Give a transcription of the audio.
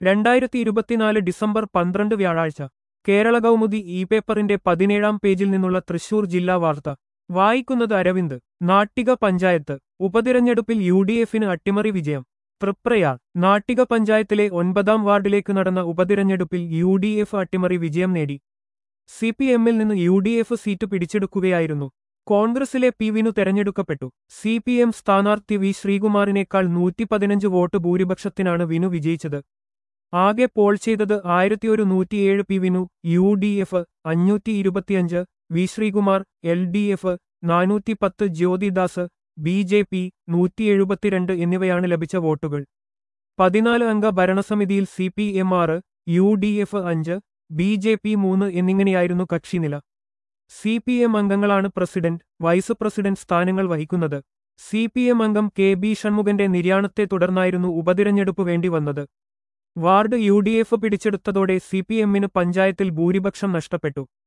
രണ്ടായിരത്തി ഇരുപത്തിനാല് ഡിസംബർ പന്ത്രണ്ട് വ്യാഴാഴ്ച കേരള കൗമുദി ഇ പേപ്പറിന്റെ പതിനേഴാം പേജിൽ നിന്നുള്ള തൃശൂർ ജില്ലാ വാർത്ത വായിക്കുന്നത് അരവിന്ദ് നാട്ടിക പഞ്ചായത്ത് ഉപതിരഞ്ഞെടുപ്പിൽ യു ഡി എഫിന് അട്ടിമറി വിജയം തൃപ്രയാർ നാട്ടിക പഞ്ചായത്തിലെ ഒൻപതാം വാർഡിലേക്ക് നടന്ന ഉപതിരഞ്ഞെടുപ്പിൽ യു ഡി എഫ് അട്ടിമറി വിജയം നേടി സി പി എമ്മിൽ നിന്ന് യു ഡി എഫ് സീറ്റ് പിടിച്ചെടുക്കുകയായിരുന്നു കോൺഗ്രസിലെ പി വിനു തെരഞ്ഞെടുക്കപ്പെട്ടു സി പി എം സ്ഥാനാർത്ഥി വി ശ്രീകുമാറിനേക്കാൾ നൂറ്റി പതിനഞ്ച് വോട്ട് ഭൂരിപക്ഷത്തിനാണ് വിനു വിജയിച്ചത് ആകെ പോൾ ചെയ്തത് ആയിരത്തിയൊരു നൂറ്റിയേഴ് P Vinu U D F അഞ്ഞൂറ്റി ഇരുപത്തിയഞ്ച് V Sreekumar L D F നാനൂറ്റി പത്ത് ജ്യോതിദാസ് ബി ജെ പി നൂറ്റി എഴുപത്തിരണ്ട് എന്നിവയാണ് ലഭിച്ച വോട്ടുകൾ പതിനാല് അംഗ ഭരണസമിതിയിൽ സി പി എം ആറ് യു ഡി എഫ് അഞ്ച് ബി ജെ പി മൂന്ന് എന്നിങ്ങനെയായിരുന്നു കക്ഷിനില സി പി എം അംഗങ്ങളാണ് പ്രസിഡന്റ് വൈസ് പ്രസിഡന്റ് സ്ഥാനങ്ങൾ വഹിക്കുന്നത് സി പി എം അംഗം കെ ബി ഷൺമുഖന്റെ നിര്യാണത്തെ തുടർന്നായിരുന്നു ഉപതിരഞ്ഞെടുപ്പ് വേണ്ടി വന്നത് വാർഡ് യു ഡി എഫ് പിടിച്ചെടുത്തതോടെ സി പി എമ്മിന് പഞ്ചായത്തിൽ ഭൂരിപക്ഷം നഷ്ടപ്പെട്ടു